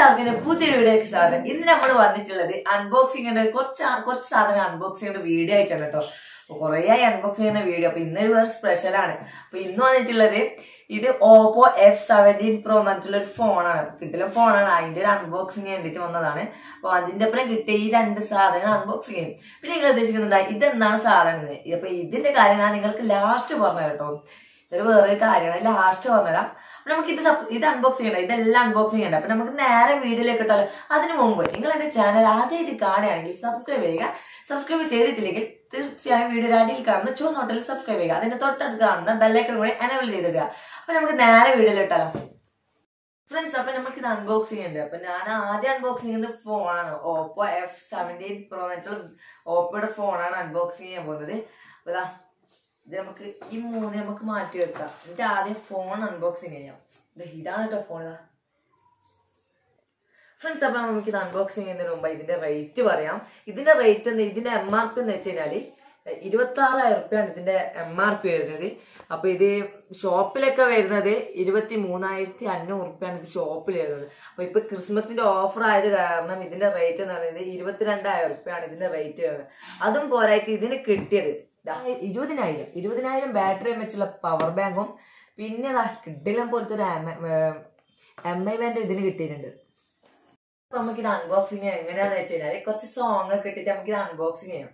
എല്ലാവർക്കും പുതിയൊരു വീഡിയോക്ക് സ്വാഗതം ഇന്ന് നമ്മൾ വന്നിട്ടുള്ളത് അൺബോക്സിംഗിന്റെ കുറച്ച് ആ- കുറച്ച് സാധനം അൺബോക്സിംഗിന്റെ വീഡിയോ ആയിട്ടാണ് കേട്ടോ അപ്പൊ കുറേ ആയി അൺബോക്സിംഗ് ചെയ്യുന്ന വീഡിയോ അപ്പൊ ഇന്നൊരു വേറെ സ്പെഷ്യൽ ആണ് അപ്പൊ ഇന്ന് വന്നിട്ടുള്ളത് ഇത് ഓപ്പോ എഫ് സെവൻറ്റീൻ പ്രോ എന്ന് പറഞ്ഞിട്ടുള്ള ഒരു ഫോണാണ് കിട്ടില്ല ഫോണാണ് അതിന്റെ ഒരു അൺബോക്സിംഗ് വേണ്ടിയിട്ട് വന്നതാണ് അപ്പൊ അതിന്റെ ഒപ്പം കിട്ടിയ ഈ രണ്ട് സാധനങ്ങൾ അൺബോക്സിംഗ് ചെയ്യും പിന്നെ നിങ്ങൾ ഉദ്ദേശിക്കുന്നുണ്ട് ഇതെന്താണ് സാധനം എന്ന് അപ്പൊ ഇതിന്റെ കാര്യം ഞാൻ നിങ്ങൾക്ക് ലാസ്റ്റ് പറഞ്ഞു കേട്ടോ ഇതൊരു വേറൊരു കാര്യമാണ് ലാസ്റ്റ് പറഞ്ഞുതരാം അപ്പൊ നമുക്ക് ഇത് സപ്- ഇത് അൺബോക്സ് ചെയ്യണ്ട ഇതെല്ലാം അൺബോക്സ് ചെയ്യണ്ട അപ്പൊ നമുക്ക് നേരെ വീഡിയോയിലേക്ക് ഇട്ടാലോ അതിനു മുമ്പ് നിങ്ങൾ എന്റെ ചാനൽ ആദ്യമായിട്ട് കാണുകയാണെങ്കിൽ സബ്സ്ക്രൈബ് ചെയ്യുക സബ്സ്ക്രൈബ് ചെയ്തിട്ടില്ലെങ്കിൽ തീർച്ചയായും വീഡിയോ അടിയിൽ കാണുന്ന ചുവന്ന ഹോട്ടലിൽ സബ്സ്ക്രൈബ് ചെയ്യുക അതിന്റെ തൊട്ടടുത്ത് കാണുന്ന ബെല്ലൈക്കൺ കൂടി എനേബിൾ ചെയ്തിടുക അപ്പൊ നമുക്ക് നേരെ വീഡിയോയിൽ ഇട്ടാലോ ഫ്രണ്ട്സ് അപ്പൊ നമുക്ക് ഇത് അൺബോക്സ് ചെയ്യണ്ടേ അപ്പൊ ഞാൻ ആദ്യം അൺബോക്സ് ചെയ്യുന്നത് ഫോണാണ് ഓപ്പോ എഫ് സെവൻറ്റീൻ പ്രോ എന്ന് വെച്ചാൽ ഓപ്പോയുടെ ഫോണാണ് അൺബോക്സ് ചെയ്യാൻ പോകുന്നത് അപ്പൊ ഇതാ ഇത് നമുക്ക് ഈ മൂന്ന് നമുക്ക് മാറ്റി വെക്കാം എന്നിട്ട് ആദ്യം ഫോൺ അൺബോക്സിങ് ചെയ്യാം ഇത് ഇതാണ് കേട്ടോ ഫോൺ ഇതാ ഫ്രണ്ട്സ് അപ്പൊ നമുക്ക് ഇത് അൺബോക്സിങ് ചെയ്യുന്നതിന് മുമ്പ് ഇതിന്റെ റേറ്റ് പറയാം ഇതിന്റെ റേറ്റ് ഇതിന്റെ എം ആർ പി എന്ന് വെച്ച് കഴിഞ്ഞാല് ഇരുപത്തി ആറായിരം റുപ്യാണ് ഇതിന്റെ എം ആർ പി വരുന്നത് അപ്പൊ ഇത് ഷോപ്പിലൊക്കെ വരുന്നത് ഇരുപത്തി മൂന്നായിരത്തി അഞ്ഞൂറ് റുപ്യാണ് ഇത് ഷോപ്പിൽ വരുന്നത് അപ്പൊ ഇപ്പൊ ക്രിസ്മസിന്റെ ഓഫർ ആയത് കാരണം ഇതിന്റെ റേറ്റ് എന്ന് പറയുന്നത് ഇരുപത്തിരണ്ടായിരം റുപ്യാണ് ഇതിന്റെ റേറ്റ് വരുന്നത് അതും പോരായിട്ട് ഇതിന് കിട്ടിയത് ദാ ഇരുപതിനായിരം ഇരുപതിനായിരം ബാറ്ററി വെച്ചുള്ള പവർ ബാങ്കും പിന്നെ ദാ കിഡിലം പോലത്തെ ഒരു എം ഐ ബാൻഡും ഇതിന് കിട്ടിയിട്ടുണ്ട് അപ്പൊ നമുക്ക് ഇത് അൺബോക്സിങ് എങ്ങനെയാന്ന് വെച്ച് കഴിഞ്ഞാല് കുറച്ച് സോങ് ഒക്കെ ഇട്ടിട്ട് നമുക്ക് ഇത് അൺബോക്സിങ് ചെയ്യാം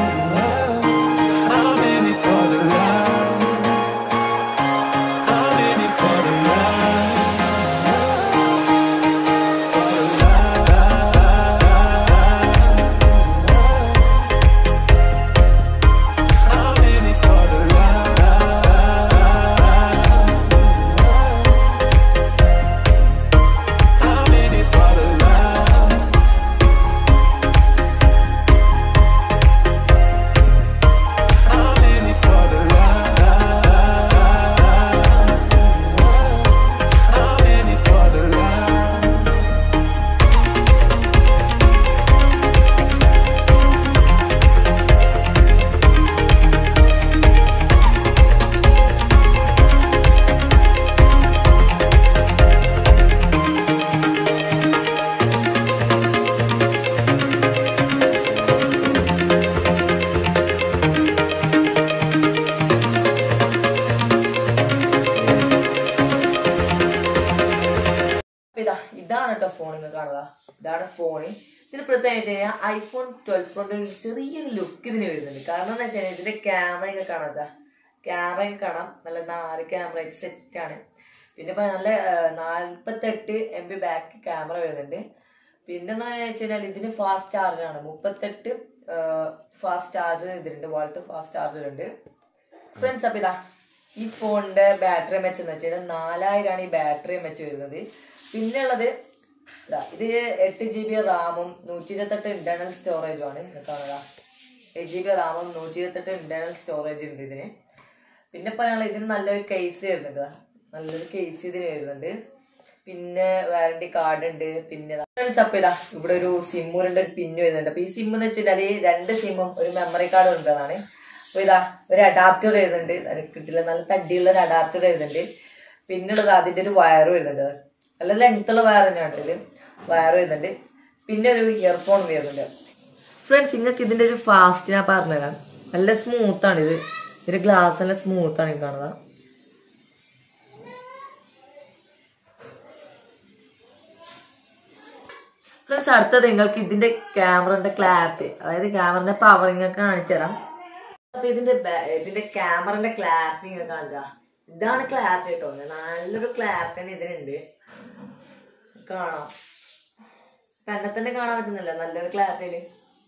I'm in it for the love. I'm in it for the love. I'm in it for the love. I'm in it for the love. I'm in it for the love. I'm in it for the love. അപ്പൊ ഇതാ ഇതാണ് കേട്ടോ phone നിങ്ങൾ കാണുക ഇതാണ് phone ഇതിന് പ്രത്യേകം വെച്ച് കഴിഞ്ഞാൽ ഐഫോൺ ട്വൽവ് പ്രോന്റെ ഒരു ചെറിയൊരു ലുക്ക് ഇതിന് വരുന്നുണ്ട് കാരണം എന്താ വെച്ച് കഴിഞ്ഞാൽ ഇതിന്റെ ക്യാമറയൊക്കെ കാണാത്ത ക്യാമറയും കാണാം നല്ല നാല് ക്യാമറ സെറ്റ് ആണ് പിന്നെ ഇപ്പൊ നല്ല നാൽപ്പത്തെട്ട് എം ബി ബാക്ക് ക്യാമറ വരുന്നുണ്ട് പിന്നെ എന്താ വെച്ച് കഴിഞ്ഞാൽ ഇതിന് ഫാസ്റ്റ് ചാർജർ ആണ് മുപ്പത്തെട്ട് ഫാസ്റ്റ് ചാർജർ ഇതിലുണ്ട് വാൾട്ട് ഫാസ്റ്റ് ചാർജർ ഉണ്ട് ഫ്രണ്ട്സ് അപ്പൊ ഇതാ ഈ ഫോണിന്റെ ബാറ്ററി എം എച്ച് എന്ന് വെച്ചാൽ നാലായിരമാണ് ഈ ബാറ്ററി എം എച്ച് വരുന്നത് പിന്നെ ഉള്ളത് ഇതാ ഇത് എട്ട് ജി ബി റാമും നൂറ്റി ഇരുപത്തെട്ട് ഇന്റേണൽ സ്റ്റോറേജും ആണ് ഇത് കാണുക എയ്റ്റ് ജി ബി റാമും നൂറ്റി ഇരുപത്തെട്ട് ഇന്റേണൽ സ്റ്റോറേജ് ഉണ്ട് ഇതിന് പിന്നെ പറയാനുള്ള ഇതിന് നല്ലൊരു കേസ് വരുന്നുണ്ട് ദാ. നല്ലൊരു കേസ് ഇതിന് വരുന്നുണ്ട് പിന്നെ വാറണ്ടി കാർഡ് ഉണ്ട് പിന്നെ ഫ്രണ്ട്സ് അപ്പൊ ഇതാ ഇവിടെ ഒരു സിമ്മിന്റെ ഒരു പിന്ന് വരുന്നുണ്ട് അപ്പൊ ഈ സിം എന്ന് വെച്ചിട്ടുണ്ടെങ്കിൽ രണ്ട് സിമ്മും ഒരു മെമ്മറി കാർഡും ഉണ്ടതാണ് അപ്പൊ ഇതാ ഒരു അഡാപ്റ്റർ വരുന്നുണ്ട് അത് കിട്ടില്ല നല്ല തടിയുള്ള ഒരു അഡാപ്റ്റർ വരുന്നുണ്ട് പിന്നുള്ളത് അതിന്റെ ഒരു വയർ വരുന്നുണ്ട് നല്ല ലെങ്ത്തുള്ള വയർ തന്നെയാണ് ഇത് വയർ വരുന്നുണ്ട് പിന്നെ ഒരു ഇയർഫോൺ വരുന്നുണ്ട് ഫ്രണ്ട്സ് നിങ്ങൾക്ക് ഇതിന്റെ ഒരു ഫാസ്റ്റ് ഞാൻ പറഞ്ഞുതരാം നല്ല സ്മൂത്ത് ആണ് ഇത് ഇതിന്റെ ഗ്ലാസ് നല്ല സ്മൂത്ത് ആണ് ഈ കാണുക ഫ്രണ്ട്സ് അടുത്തത് നിങ്ങൾക്ക് ഇതിന്റെ ക്യാമറന്റെ ക്ലാരിറ്റി അതായത് ക്യാമറന്റെ പവർ നിങ്ങൾക്ക് കാണിച്ചു തരാം അപ്പൊ ഇതിന്റെ ബാ- ഇതിന്റെ ക്യാമറന്റെ ക്ലാരിറ്റി നിങ്ങൾക്ക് കാണിച്ചാ ഇതാണ് ക്ലാരിറ്റി കേട്ടോ നല്ലൊരു ക്ലാരിറ്റി തന്നെ ഇതിനുണ്ട് കാണാം കണ്ടെ തന്നെ കാണാൻ പറ്റുന്നില്ല നല്ലൊരു ക്ലാരിറ്റിയില്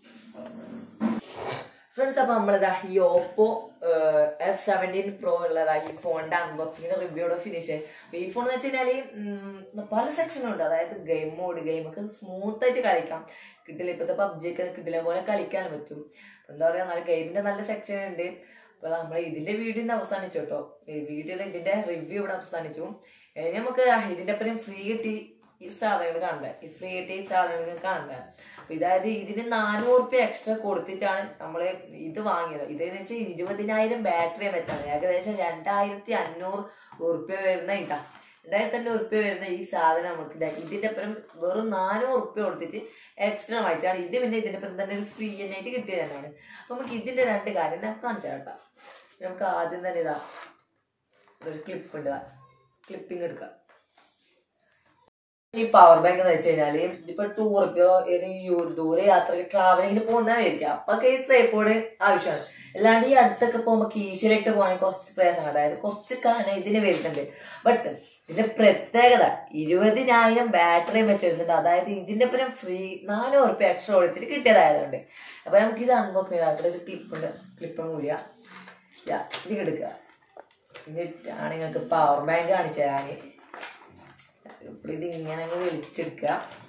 ഫ്രണ്ട്സ് അപ്പൊ നമ്മളിതാ ഈ ഓപ്പോ എഫ് സെവൻറ്റീൻ പ്രോ ഉള്ളതാ ഈ ഫോണിന്റെ അൺബോക്സിംഗ് റിവ്യൂടെ ഫിനിഷ് ചെയ്യും അപ്പൊ ഈ ഫോൺ എന്ന് വെച്ച് കഴിഞ്ഞാല് ഉം, പല സെക്ഷനും ഉണ്ട് അതായത് ഗെയിം മോഡ് ഗെയിം ഒക്കെ സ്മൂത്ത് ആയിട്ട് കളിക്കാം കിട്ടില്ല ഇപ്പത്തെ പബ്ജി ഒക്കെ കിട്ടില്ല പോലെ കളിക്കാൻ പറ്റും എന്താ പറയാ നല്ല ഗെയിമിന്റെ നല്ല സെക്ഷൻ ഉണ്ട് അപ്പൊ നമ്മൾ ഇതിന്റെ വീഡിയോ ഇന്ന് അവസാനിച്ചു കേട്ടോ ഈ വീഡിയോയിൽ ഇതിന്റെ റിവ്യൂ ഇവിടെ അവസാനിച്ചു ഇനി നമുക്ക് ആ ഇതിന്റെ ഒപ്പം ഫ്രീ കിട്ടി ഈ സാധനങ്ങൾ കാണണ്ടേ ഈ ഫ്രീ കിട്ടിയ ഈ സാധനങ്ങൾ കാണണ്ടേ അപ്പൊ ഇതായത് ഇതിന് നാനൂറ് റുപ്യ എക്സ്ട്രാ കൊടുത്തിട്ടാണ് നമ്മള് ഇത് വാങ്ങിയത് ഇതെന്ന് വെച്ചാൽ ഇരുപതിനായിരം ബാറ്ററി വെച്ചാണ് ഏകദേശം രണ്ടായിരത്തി അഞ്ഞൂറ് ഉറുപ്യ വരുന്ന ഇതാ രണ്ടായിരത്തി അഞ്ഞൂറ് ഉറുപ്പ്യ വരുന്ന ഈ സാധനം നമുക്ക് ഇതാ ഇതിന്റെ ഒപ്പം വെറും നാനൂറ് ഉറുപ്പ്യ കൊടുത്തിട്ട് എക്സ്ട്രാ വായിച്ചാണ് ഇത് പിന്നെ ഇതിന്റെ ഒപ്പം തന്നെ ഒരു ഫ്രീ ആയിട്ട് കിട്ടിയത് തന്നെയാണ് അപ്പൊ നമുക്ക് ഇതിന്റെ രണ്ട് കാര്യം ഞാൻ കാണിച്ചു കേട്ടോ നമുക്ക് ആദ്യം തന്നെ ഇതാ ഒരു ക്ലിപ്പ് ഉണ്ട് ക്ലിപ്പിംഗ് എടുക്കാം ഈ പവർ ബാങ്ക് എന്ന് വെച്ച് കഴിഞ്ഞാല് ഇപ്പൊ ടൂറിപ്പോ ഏതെങ്കിലും ദൂരെ യാത്രക്ക് ട്രാവലിങ്ങിന് പോകുന്നതായിരിക്കും അപ്പൊ ഈ ട്രൈപ്പോഡ് ആവശ്യമാണ് അല്ലാണ്ട് ഈ അടുത്തൊക്കെ പോകുമ്പോ കീശയിലിട്ട് പോകണമെങ്കിൽ കുറച്ച് പ്രയാസമാണ് അതായത് കുറച്ച് കാലം ഇതിന് വരുന്നുണ്ട് ബട്ട് ഇതിന്റെ പ്രത്യേകത ഇരുപതിനായിരം ബാറ്ററി വെച്ചിരുന്നുണ്ട് അതായത് ഇതിന്റെ ഒപ്പം ഫ്രീ നാനൂറ് റുപ്യ എക്സ്ട്രാ കൊടുത്തിട്ട് കിട്ടിയതായതുകൊണ്ട് അപ്പൊ നമുക്ക് ഇത് അൺബോക്സ് ചെയ്താൽ അവിടെ ഒരു ക്ലിപ്പ് ഉണ്ട് ക്ലിപ്പ് മൂല ഇത് എടുക്കുക എന്നിട്ടാണ് നിങ്ങൾക്ക് പവർ ബാങ്ക് കാണിച്ചു തരാന് ഇപ്പൊ ഇത് ഇങ്ങനെ അങ്ങ് വലിച്ചെടുക്കുക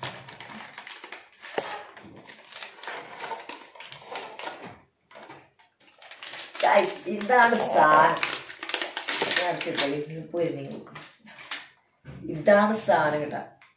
Guys, ഇതാണ് സാധനം ഞാൻ അടച്ചിട്ടല്ലേ, ഇനി പോയിരുന്നെങ്കിൽ. ഇതാണ് സാധനം കേട്ടാ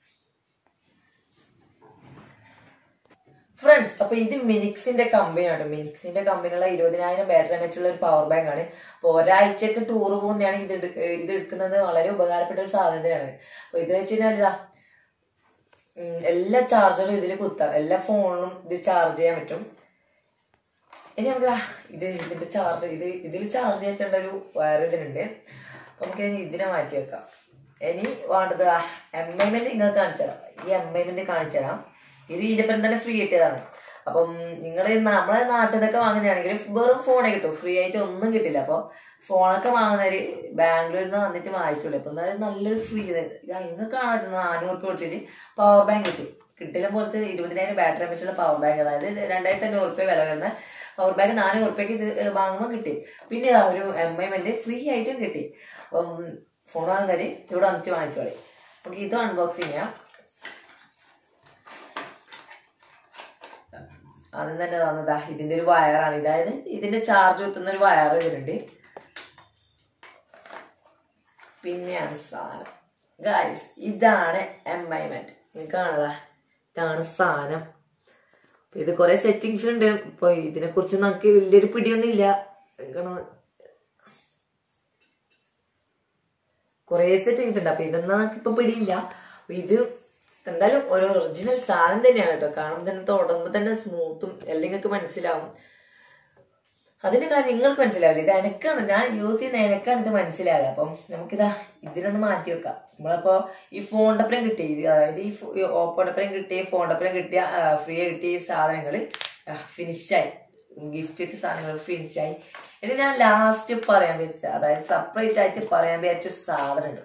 ഫ്രണ്ട്സ് അപ്പൊ ഇത് മിനിക്സിന്റെ കമ്പനിയാണ് മിനിക്സിന്റെ കമ്പനിയുള്ള ഇരുപതിനായിരം ബാറ്ററി വെച്ചുള്ള ഒരു പവർ ബാങ്ക് ആണ് അപ്പൊ ഒരാഴ്ചക്ക് ടൂർ പോകുന്നതാണ് ഇത് എടുക്ക- ഇത് എടുക്കുന്നത് വളരെ ഉപകാരപ്പെട്ട ഒരു സാധനതയാണ് അപ്പൊ ഇത് വെച്ച് കഴിഞ്ഞാൽ ഇതാ ഉം, എല്ലാ ചാർജറും ഇതിൽ കുത്താം എല്ലാ ഫോണിലും ഇത് ചാർജ് ചെയ്യാൻ പറ്റും ഇനി നമുക്ക് ദാ ഇത് ഇതിന്റെ ചാർജ് ഇത് ഇതിൽ ചാർജ് ചെയ്യേണ്ട ഒരു വയർ ഇതിനുണ്ട് അപ്പൊ നമുക്ക് ഇനി ഇതിനെ മാറ്റി വെക്കാം ഇനി വേണ്ടത് എം എമ്മിന്റെ നിങ്ങൾക്ക് കാണിച്ചു തരാം ഈ എം എമ്മിന്റെ കാണിച്ചു തരാം ഇത് ഇതിപ്പം തന്നെ ഫ്രീ കിട്ടിയതാണ് അപ്പം നിങ്ങൾ നമ്മളെ നാട്ടിൽ നിന്നൊക്കെ വാങ്ങുകയാണെങ്കിൽ വെറും ഫോണേ കിട്ടും ഫ്രീ ആയിട്ട് ഒന്നും കിട്ടില്ല അപ്പോൾ ഫോണൊക്കെ വാങ്ങുന്നവര് ബാംഗ്ലൂരിൽ നിന്ന് വന്നിട്ട് വാങ്ങിച്ചോളൂ അപ്പൊ എന്തായാലും നല്ലൊരു ഫ്രീ ഇന്ന് കാണാൻ നാനൂറ് രൂപ കൊടുത്തിട്ട് പവർ ബാങ്ക് കിട്ടി കിട്ടില്ല പോലത്തെ ഇരുപതിനായിരം ബാറ്ററി വെച്ചുള്ള പവർ ബാങ്ക് അതായത് രണ്ടായിരത്തി അഞ്ഞൂറ് റുപ്യ വില വരുന്ന പവർ ബാങ്ക് നാനൂറ് റുപ്യക്ക് ഇത് വാങ്ങുമ്പോൾ കിട്ടി പിന്നെ ഇതാ ഒരു എം ഐ എന്റെ ഫ്രീ ആയിട്ടും കിട്ടി അപ്പം ഫോൺ വാങ്ങുന്നവര് ഇവിടെ വന്നിട്ട് വാങ്ങിച്ചോളി നമുക്ക് ഇത് അൺബോക്സ് ചെയ്യാം ആദ്യം തന്നെ തന്നതാ ഇതിന്റെ ഒരു വയറാണ് ഇതായത് ഇതിന്റെ ചാർജ് കുത്തുന്ന ഒരു വയർ ഇതിലുണ്ട് പിന്നെയാണ് സാധനം ഗായ്സ് ഇതാണ് എം ഐ മെന്റ് നിങ്ങൾക്ക് കാണുക ഇതാണ് സാധനം അപ്പൊ ഇത് കുറെ സെറ്റിങ്സ് ഉണ്ട് ഇപ്പൊ ഇതിനെ കുറിച്ച് നമുക്ക് വലിയൊരു പിടിയൊന്നും ഇല്ല കാരണം കുറെ സെറ്റിങ്സ് ഉണ്ട് അപ്പൊ ഇതൊന്നും നമുക്ക് ഇപ്പൊ പിടിയില്ല അപ്പൊ ഇത് എന്തായാലും ഒരു ഒറിജിനൽ സാധനം തന്നെയാണ് കേട്ടോ കാണുമ്പോൾ തന്നെ തുടങ്ങുമ്പോൾ തന്നെ സ്മൂത്തും എല്ലാം നിങ്ങൾക്ക് മനസ്സിലാവും അതിന്റെ കാര്യം നിങ്ങൾക്ക് മനസ്സിലാവില്ല ഇത് എനക്കാണ് ഞാൻ യൂസ് ചെയ്യുന്ന എനക്കാണ് ഇത് മനസ്സിലാവുക അപ്പം നമുക്കിതാ ഇതിനൊന്ന് മാറ്റി വെക്കാം നമ്മളപ്പോ ഈ ഫോണിന്റെ ഒപ്പം കിട്ടിയ ഇത് അതായത് ഈ ഫോ- ഈ ഓപ്പോന്റെ ഒപ്പം കിട്ടിയ ഫോണിന്റെ ഒപ്പം കിട്ടിയ ഫ്രീ കിട്ടിയ സാധനങ്ങൾ ഫിനിഷായി ഗിഫ്റ്റ് ഇട്ട സാധനങ്ങൾ ഫിനിഷായി ഇനി ഞാൻ ലാസ്റ്റ് പറയാൻ വെച്ച അതായത് സെപ്പറേറ്റ് ആയിട്ട് പറയാൻ വിചാരിച്ച ഒരു സാധനമുണ്ട്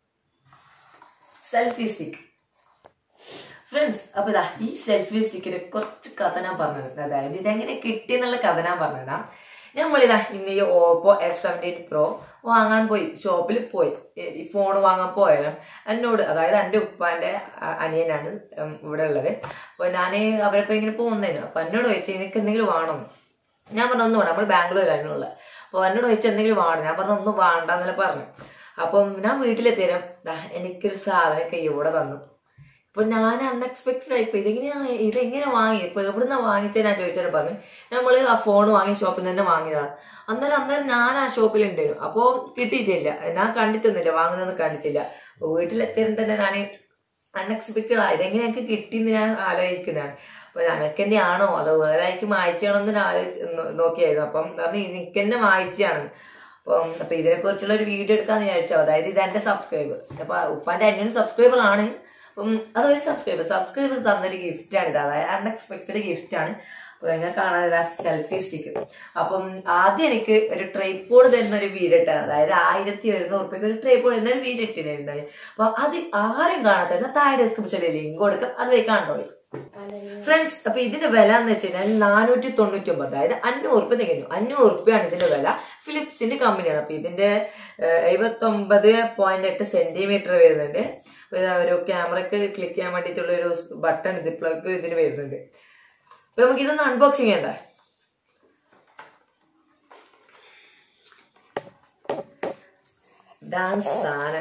സെൽഫി സ്റ്റിക്ക് ഫ്രണ്ട്സ് അപ്പൊ ഇതാ ഈ സെൽഫി സ്റ്റിക്കിന്റെ കുറച്ച് കഥ ഞാൻ പറഞ്ഞത് അതായത് ഇതെങ്ങനെ കിട്ടി എന്നുള്ള കഥ ഞാൻ പറഞ്ഞുതരാം നമ്മളിതാ ഇന്ന് ഈ ഓപ്പോ എഫ് സെവൻറ്റീൻ പ്രോ വാങ്ങാൻ പോയി ഷോപ്പിൽ പോയി ഏ- ഈ ഫോൺ വാങ്ങാൻ പോയാലും എന്നോട് അതായത് എൻ്റെ ഉപ്പാന്റെ അ- അനിയനാണ് ഉം ഇവിടെ ഉള്ളത് അപ്പൊ ഞാൻ അവരിപ്പോ ഇങ്ങനെ പോകുന്നതിന് അപ്പൊ എന്നോട് ചോദിച്ചു നിനക്ക് എന്തെങ്കിലും വേണം ഞാൻ പറഞ്ഞു ഒന്നും വേണം നമ്മൾ ബാംഗ്ലൂരിലായിരുന്നു ഉള്ളത് അപ്പൊ എന്നോട് ചോദിച്ചു എന്തെങ്കിലും വേണം ഞാൻ പറഞ്ഞു ഒന്നും വേണ്ടെന്നല്ല പറഞ്ഞു അപ്പം ഞാൻ വീട്ടിലെത്തിയാലും ദാ എനിക്കൊരു സാധനം കയ്യോടെ തന്നു ഇപ്പൊ ഞാൻ അൺഎക്സ്പെക്ടഡ് ആയിപ്പോ ഇതെങ്ങനെയാണ് ഇതെങ്ങനെ വാങ്ങി ഇപ്പൊ എവിടുന്ന വാങ്ങിച്ച ഞാൻ ചോദിച്ചാൽ പറഞ്ഞു നമ്മള് ആ ഫോൺ വാങ്ങിയ ഷോപ്പിൽ നിന്ന് തന്നെ വാങ്ങിയതാ അന്നേരം അന്നേരം ഞാൻ ആ ഷോപ്പിൽ ഉണ്ടായിരുന്നു അപ്പൊ കിട്ടിയിട്ടില്ല ഞാൻ കണ്ടിട്ടൊന്നുമില്ല വാങ്ങുന്നത് കണ്ടിട്ടില്ല അപ്പൊ വീട്ടിലെത്തിയാലും തന്നെ ഞാൻ അൺഎക്സ്പെക്ടഡ് ആ ഇതെങ്ങനെ എനിക്ക് കിട്ടിയെന്ന് ഞാൻ ആലോചിക്കുന്നതാണ് അപ്പൊ ഞങ്ങൾക്ക് തന്നെയാണോ അതോ വേറെ ആയിരിക്കും വായിച്ചാണോ എന്ന് ഞാൻ ആലോചിച്ച് നോ- നോക്കിയായിരുന്നു അപ്പം പറഞ്ഞു എനിക്ക് തന്നെ വായിച്ചാണ് അപ്പം അപ്പൊ ഇതിനെ കുറിച്ചുള്ള ഒരു വീഡിയോ എടുക്കാന്ന് വിചാരിച്ചോ അതായത് ഇത് എന്റെ സബ്സ്ക്രൈബർ അപ്പൊ ഉപ്പാന്റെ അന്യൻ സബ്സ്ക്രൈബർ ആണ് അപ്പം അതൊരു സബ്സ്ക്രൈബർ സബ്സ്ക്രൈബർ തന്നൊരു ഗിഫ്റ്റ് ആണ് ഇത് അതായത് അൺഎക്സ്പെക്ടഡ് ഗിഫ്റ്റ് ആണ് അപ്പൊ നിങ്ങൾ കാണാതെ സെൽഫി സ്റ്റിക്ക് അപ്പം ആദ്യം എനിക്ക് ഒരു ട്രൈപ്പോഡ് തരുന്ന ഒരു വീഡിയോ ഇട്ടത് അതായത് ആയിരത്തി എഴുന്നൂറ് റുപ്യക്ക് ഒരു ട്രൈപ്പോഡ് തരുന്ന ഒരു വീഡിയോ ഇട്ടിരുന്നത് അപ്പൊ അത് ആരും കാണാത്ത താഴെ ഡിസ്ക്രിപ്ഷനിൽ ലിങ്ക് കൊടുക്കും അത് പോയി കണ്ടോളി ഫ്രണ്ട്സ് അപ്പൊ ഇതിന്റെ വില എന്ന് വെച്ച് കഴിഞ്ഞാൽ നാനൂറ്റി തൊണ്ണൂറ്റി ഒമ്പത് അതായത് അഞ്ഞൂറ് റുപ്യ തികഞ്ഞു അഞ്ഞൂറ് റുപ്യാണ് ഇതിന്റെ വില ഫിലിപ്സിന്റെ കമ്പനിയാണ് അപ്പൊ ഇതിന്റെ എഴുപത്തി ഒമ്പത് പോയിന്റ് എട്ട് സെന്റിമീറ്റർ വരുന്നുണ്ട് അപ്പൊ ഇതാ ഒരു ക്യാമറക്ക് ക്ലിക്ക് ചെയ്യാൻ വേണ്ടിയിട്ടുള്ള ഒരു ബട്ടൺ ഇത് പ്ലഗ് ഇതിന് വരുന്നുണ്ട് അപ്പൊ നമുക്ക് ഇതൊന്ന് അൺബോക്സിങ് ചെയ്യണ്ടേ ഇതാണ് സാധനം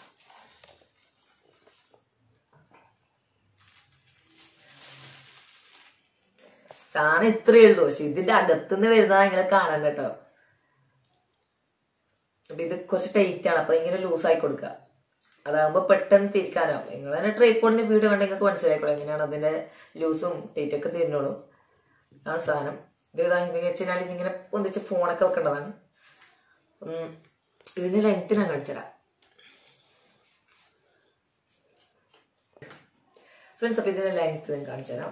സാധനം ഇത്രയേ ഉള്ളൂ പക്ഷെ ഇതിന്റെ അകത്തുനിന്ന് വരുന്നതാ നിങ്ങൾ കാണാൻ കേട്ടോ അപ്പൊ ഇത് കുറച്ച് ടൈറ്റ് ആണ് അപ്പൊ ഇങ്ങനെ ലൂസ് ആയി കൊടുക്കുക അതാകുമ്പോൾ പെട്ടെന്ന് തിരിക്കാനാവും നിങ്ങൾ തന്നെ ട്രൈപ്പോഡിന്റെ വീഡിയോ കണ്ട് നിങ്ങൾക്ക് മനസ്സിലായിക്കോളൂ എങ്ങനെയാണ് അതിന്റെ ലൂസും ടൈറ്റൊക്കെ തിരിഞ്ഞോളൂ ആ സാധനം ഇത് ഇതാ ഇത് വെച്ചാൽ ഇതിങ്ങനെ ഒന്നിച്ച് ഫോണൊക്കെ വെക്കേണ്ടതാണ് ഉം, ഇതിന്റെ ലെങ്ത് ഞാൻ കാണിച്ചുതരാം ഫ്രണ്ട്സ് അപ്പൊ ഇതിന്റെ ലെങ്ത് ഞാൻ കാണിച്ചുതരാം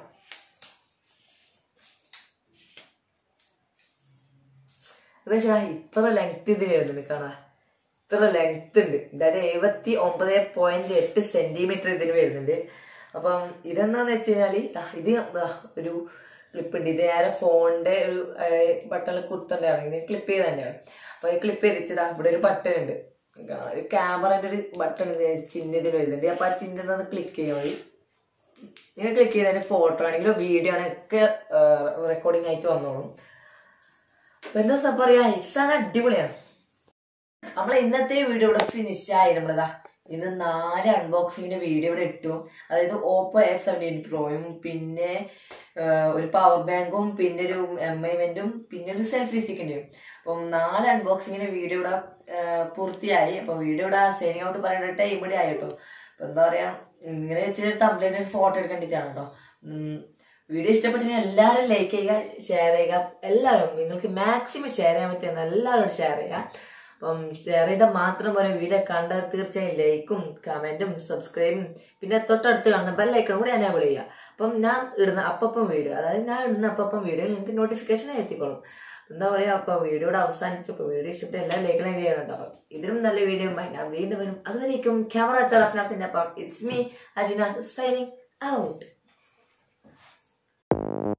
എന്നുവെച്ചാൽ ഇത്ര ലെങ്ത് ഇതിന് വരുന്നുണ്ട് കാണാ ഇത്ര ലെങ്ത് ഉണ്ട് അതായത് എഴുപത്തി ഒമ്പത് പോയിന്റ് എട്ട് സെന്റിമീറ്റർ ഇതിന് വരുന്നുണ്ട് അപ്പം ഇതെന്താന്ന് വെച്ച് കഴിഞ്ഞാല് ദാ ഇത് ദാ ഒരു ക്ലിപ്പ് ഉണ്ട് ഇത് നേരെ ഫോണിന്റെ ഒരു ബട്ടണിൽ കുത്തണ്ടാണ് ഇതിന് ക്ലിപ്പ് ചെയ്ത് തന്നെയാണ് അപ്പൊ ഈ ക്ലിപ്പ് ചെയ്തിട്ട് ഇവിടെ ഒരു ബട്ടൺ ഉണ്ട് കാണാം. ഒരു ക്യാമറയുടെ ഒരു ബട്ടൺ ചിഹ്നം ഇതിന് വരുന്നുണ്ട് അപ്പൊ ആ ചിഹ്നം ഒന്ന് ക്ലിക്ക് ചെയ്യാൻ മതി നിങ്ങൾ ക്ലിക്ക് ചെയ്തതിന് ഫോട്ടോ ആണെങ്കിലും വീഡിയോ ആണെങ്കിലും ഒക്കെ റെക്കോർഡിംഗ് ആയിട്ട് വന്നോളും അപ്പൊ എന്താ പറയാ ഈ സാധനം അടിപൊളിയാണ് നമ്മളെ ഇന്നത്തെ വീഡിയോ ഇവിടെ ഫിനിഷ് ആയി നമ്മളതാ ഇന്ന് നാല് അൺബോക്സിങ്ങിന്റെ വീഡിയോ ഇവിടെ ഇട്ടു അതായത് ഓപ്പോ എഫ് സെവൻറ്റീൻ പ്രോയും പിന്നെ ആ, ഒരു പവർ ബാങ്കും പിന്നെ ഒരു എം ഐ വെന്റും പിന്നെ ഒരു സെൽഫി സ്റ്റിക്കിന്റെയും അപ്പം നാല് അൺബോക്സിങ്ങിന്റെ വീഡിയോ ഇവിടെ ആ, പൂർത്തിയായി അപ്പൊ വീഡിയോ ഇവിടെ സൈനിങ് ഔട്ട് പറയേണ്ട ടൈം ഇവിടെ ആയി കേട്ടോ അപ്പൊ എന്താ പറയാ ഇങ്ങനെ വെച്ചിട്ട് തമ്മിൽ ഫോട്ടോ എടുക്കേണ്ടിട്ടാണ് കേട്ടോ ഉം, വീഡിയോ ഇഷ്ടപ്പെട്ടെങ്കിൽ എല്ലാവരും ലൈക്ക് ചെയ്യുക ഷെയർ ചെയ്യുക എല്ലാവരും നിങ്ങൾക്ക് മാക്സിമം ഷെയർ ചെയ്യാൻ പറ്റുന്ന എല്ലാവരും ഷെയർ ചെയ്യുക അപ്പം ഷെയർ ചെയ്താൽ മാത്രം പോരെ വീഡിയോ കണ്ടാൽ തീർച്ചയായും ലൈക്കും കമന്റും സബ്സ്ക്രൈബും പിന്നെ തൊട്ടടുത്ത് കാണുന്ന ബെല്ലൈക്കണും കൂടി എനേബിൾ ചെയ്യുക അപ്പം ഞാൻ ഇടുന്ന അപ്പം വീഡിയോ അതായത് ഞാൻ ഇടുന്ന അപ്പം വീഡിയോ നിങ്ങൾക്ക് നോട്ടിഫിക്കേഷൻ എത്തിക്കോളും എന്താ പറയാ അപ്പൊ വീഡിയോയുടെ അവസാനിച്ചപ്പോൾ വീഡിയോ ഇഷ്ടപ്പെട്ട എല്ലാ ലൈക്കും ചെയ്യണം അപ്പം ഇതിലും നല്ല വീഡിയോ ഞാൻ വീണ്ടും വരും അതുവരേക്കും ക്യാമറ ചലഫ്നാസിന്റെ അപ്പം it's me Ajina signing out